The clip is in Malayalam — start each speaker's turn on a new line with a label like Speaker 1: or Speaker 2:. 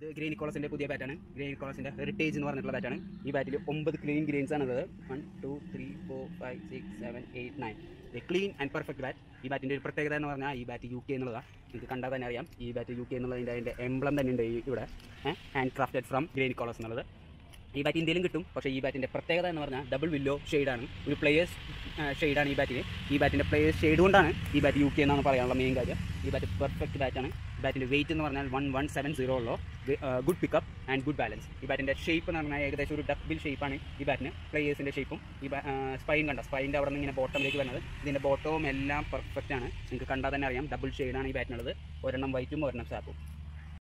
Speaker 1: ഇത് ഗ്രീൻ നിക്കോളസിൻ്റെ പുതിയ ബാറ്റാണ് ഗ്രീൻ നിക്കോളസിൻ്റെ ഹെറിറ്റേജ് എന്ന് പറഞ്ഞിട്ടുള്ള ബാറ്റാണ് ഈ ബാറ്റിൽ ഒമ്പത് ക്ലീൻ ഗ്രെയിൻസ് ആണ് ഉള്ളത് one two three four five six seven eight nine clean and perfect bat ഈ ബാറ്റിൻ്റെ ഒരു പ്രത്യേകത എന്ന് പറഞ്ഞാൽ ഈ ബാറ്റ് യു കെ എന്നുള്ളതാണ് നിങ്ങൾക്ക് കണ്ടാൽ തന്നെ അറിയാം ഈ ബാറ്റ് യു കെ എന്നുള്ളതിൻ്റെ അതിൻ്റെ എംബ്ലം തന്നെ ഉണ്ട് ഈ ഇവിടെ hand crafted from green Nicholas എന്നുള്ളത് ഈ ബാറ്റ് ഇന്ത്യയിലും കിട്ടും പക്ഷേ ഈ ബാറ്റിൻ്റെ പ്രത്യേകത എന്ന് പറഞ്ഞാൽ ഡബിൾ വില്ലോ ഷെയ്ഡാണ് ഒരു പ്ലേയേഴ്സ് ഷെയ്ഡാണ് ഈ ബാറ്റിന് ഈ ബാറ്റിൻ്റെ പ്ലേയേഴ്സ് ഷെയ്ഡ് കൊണ്ടാണ് ഈ ബാറ്റ് യു കെ എന്നാണ് പറയാനുള്ള മെയിൻ കാര്യം ഈ ബാറ്റ് പെർഫെക്റ്റ് ബാറ്റാണ് ബാറ്റിൻ്റെ വെയിറ്റ് എന്ന് പറഞ്ഞാൽ വൺ വൺ സെവൻ സീറോ ഉള്ളൂ good pickup and good balance ഈ ബാറ്റിൻ്റെ ഷേപ്പ് എന്ന് പറഞ്ഞാൽ ഏകദേശം ഒരു ഡക്ക് ബിൽ ഷേപ്പാണ് ഈ ബാറ്റിന് പ്ലേയേഴ്സിൻ്റെ ഷേപ്പും ഈ സ്പൈൻ കണ്ട സ്പൈൻ്റെ അവിടെ നിന്ന് ഇങ്ങനെ ബോട്ടമിലേക്ക് വരുന്നത് ഇതിൻ്റെ ബോട്ടവും എല്ലാം പെർഫെക്റ്റ് ആണ് നിങ്ങൾക്ക് കണ്ടാൽ തന്നെ അറിയാം ഡബിൾ ഷെയ്ഡാണ് ഈ ബാറ്റിനുള്ളത് ഒരെണ്ണം വൈറ്റും ഒരെണ്ണം സാപ്പും